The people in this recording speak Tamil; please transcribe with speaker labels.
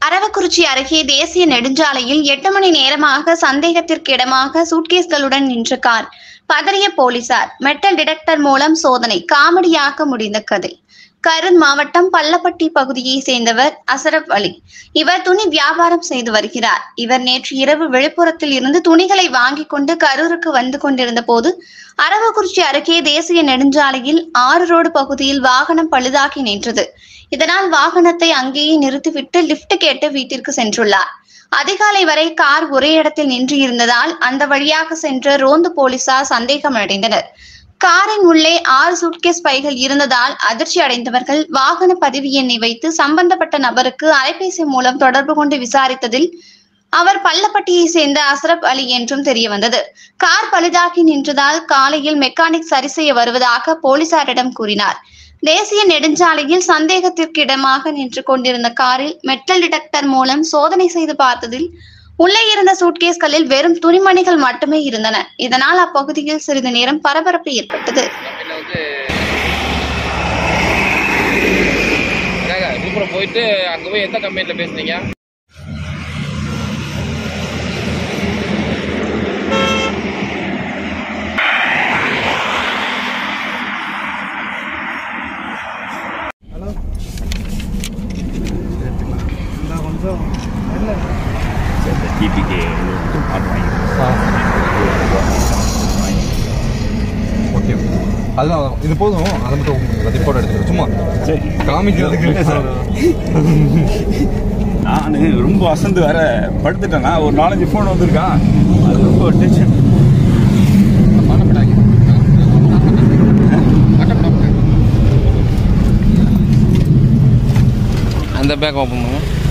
Speaker 1: அரவக்குறிச்சி அருகே தேசிய நெடுஞ்சாலையில் எட்டு மணி நேரமாக சந்தேகத்திற்கு இடமாக சூட்கேஸ்களுடன் நின்ற கார் பதறிய போலீசார் மெட்டல் டிடெக்டர் மூலம் சோதனை காமெடியாக முடிந்த கதை கரூர் மாவட்டம் பள்ளப்பட்டி பகுதியை சேர்ந்தவர் அசரப் அலி இவர் துணி வியாபாரம் செய்து வருகிறார் இவர் நேற்று இரவு விழுப்புரத்தில் இருந்து துணிகளை வாங்கிக் கொண்டு கரூருக்கு வந்து கொண்டிருந்த போது அரவக்குறிச்சி அருகே தேசிய நெடுஞ்சாலையில் ஆறு ரோடு பகுதியில் வாகனம் பழுதாகி நின்றது இதனால் வாகனத்தை அங்கேயே நிறுத்திவிட்டு லிப்ட் கேட்டு வீட்டிற்கு சென்றுள்ளார் அதிகாலை வரை கார் ஒரே இடத்தில் நின்று இருந்ததால் அந்த வழியாக சென்ற ரோந்து போலீசார் சந்தேகம் அடைந்தனர் காரின் உள்ளே ஆறு சூட்கேஸ் பைகள் இருந்ததால் அதிர்ச்சி அடைந்தவர்கள் வாகன பதிவு எண்ணை வைத்து சம்பந்தப்பட்ட நபருக்கு அலைபேசி மூலம் தொடர்பு கொண்டு விசாரித்ததில் அவர் பள்ளப்பட்டியை சேர்ந்த அசரப் அலி என்றும் தெரிய வந்தது கார் பழுதாகி நின்றதால் காலையில் மெக்கானிக் சரி செய்ய வருவதாக போலீசாரிடம் கூறினார் தேசிய நெடுஞ்சாலையில் சந்தேகத்திற்கு இடமாக நின்று கொண்டிருந்த காரில் மெட்டல் டிடெக்டர் மூலம் சோதனை செய்து பார்த்ததில் உள்ளே இருந்த சூட்கேஸ்களில் வெறும் துணிமணிகள் மட்டுமே இருந்தன இதனால் அப்பகுதியில் சிறிது நேரம் பரபரப்பு ஏற்பட்டது
Speaker 2: கம்பெனியில் வந்து என்னங்க விழுப்புரம் போயிட்டு அங்கே போய் எந்த கம்பெனியில் பேசுனீங்க
Speaker 3: ஹலோ நான் கொஞ்சம் இல்லை
Speaker 4: டிபிக்கு
Speaker 5: ஓகே அதுதான் இது போதும் அதை மட்டும் ரிப்போர்ட் எடுத்துக்கிறேன் சும்மா
Speaker 4: சரி
Speaker 5: காமிக்கிறதுக்கு
Speaker 4: சார். நான் ரொம்ப அசந்து வேற படுத்துட்டேன்னா ஒரு நாலஞ்சு ஃபோன் வந்திருக்கான் அது ரொம்ப டென்ஷன்
Speaker 2: அந்த பேக் ஓப்பன் பண்ணுங்க